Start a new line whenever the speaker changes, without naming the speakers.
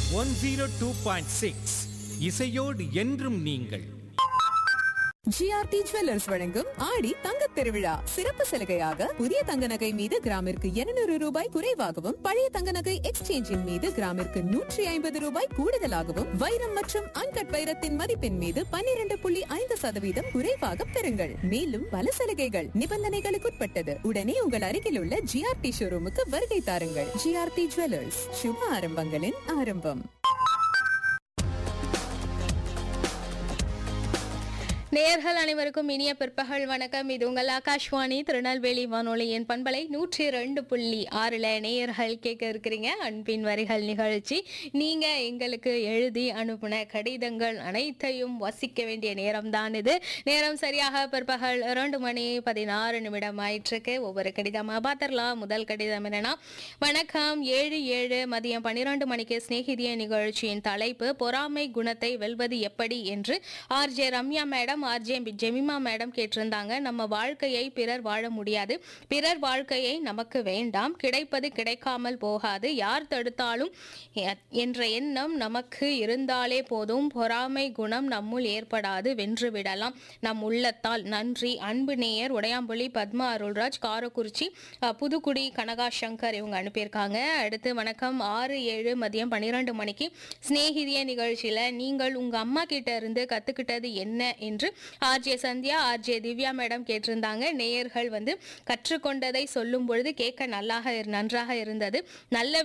one zero two point six இசையோடு என்றும் நீங்கள்
ஜிஆர்டி ஜுவல்லர்ஸ் வழங்கும் ஆடி தங்கத் திருவிழா சிறப்பு சலுகையாக புதிய தங்க நகை மீது கிராமிற்கு 200 ரூபாய் குறைவாகவும் பழைய தங்க நகை எக்ஸ்சேஞ்சின் மீது கிராமிற்கு நூற்றி ஐம்பது ரூபாய் கூடுதலாகவும் வைரம் மற்றும் அன்கட் வைரத்தின் மதிப்பின் மீது 12.5% புள்ளி ஐந்து சதவீதம் குறைவாக பெறுங்கள் மேலும் பல சலுகைகள் நிபந்தனைகளுக்குட்பட்டது உடனே உங்கள் அருகில் உள்ள ஜிஆர்டி ஷோரூமுக்கு வருகை தாருங்கள் ஜிஆர்டி ஜுவல்லர்ஸ் சுப ஆரம்பங்களின் ஆரம்பம்
நேயர்கள் அனைவருக்கும் இனிய பிற்பகல் வணக்கம் இது உங்கள் ஆகாஷ்வாணி திருநெல்வேலி வானொலியின் பண்பலை நூற்றி ரெண்டு புள்ளி ஆறுல நேயர்கள் கேட்க இருக்கிறீங்க அன்பின் வரிகள் நிகழ்ச்சி நீங்க எங்களுக்கு எழுதி அனுப்பின கடிதங்கள் அனைத்தையும் வசிக்க வேண்டிய நேரம் தான் இது நேரம் சரியாக பிற்பகல் இரண்டு மணி பதினாறு நிமிடம் ஆயிற்றுக்கு ஒவ்வொரு கடிதமா பார்த்துடலாம் முதல் கடிதம் என்னன்னா வணக்கம் ஏழு ஏழு மதியம் பன்னிரண்டு மணிக்கு சிநேகிதிய நிகழ்ச்சியின் தலைப்பு பொறாமை குணத்தை வெல்வது எப்படி என்று RJ Ramya madam RJ Jemima madam கேட்டிருந்தாங்க நம்ம வாழ்க்கையை பிறர் வாழ முடியாது பிறர் வாழ்க்கையை நமக்கு வேண்டாம் கிடைப்பது கிடைக்காமல் போகாது யார் தடுத்தாலும் எ- என்ற எண்ணம் நமக்கு இருந்தாலே போதும் பொறாமை குணம் நம்முள் ஏற்படாது வென்று விடலாம் நம் உள்ளத்தால் நன்றி அன்பு நேயர் உடையாம்புலி பத்மா அருள்ராஜ் காரக்குறிச்சி அ, புதுக்குடி கனகா சங்கர் இவங்க அனுப்பியிருக்காங்க அடுத்து வணக்கம் ஆறு ஏழு மதியம் பன்னிரெண்டு மணிக்கு சிநேகிதிய நிகழ்ச்சியில நீங்கள் உங்க அம்மா கிட்ட இருந்து கத்துக்கிட்டது என்ன என்று RJ Sandhya RJ Divya madam கேட்டிருந்தாங்க நேயர்கள் வந்து கற்றுக்கொண்டதை சொல்லும் பொழுது கேட்க நல்லாக இரு- நன்றாக இருந்தது நல்ல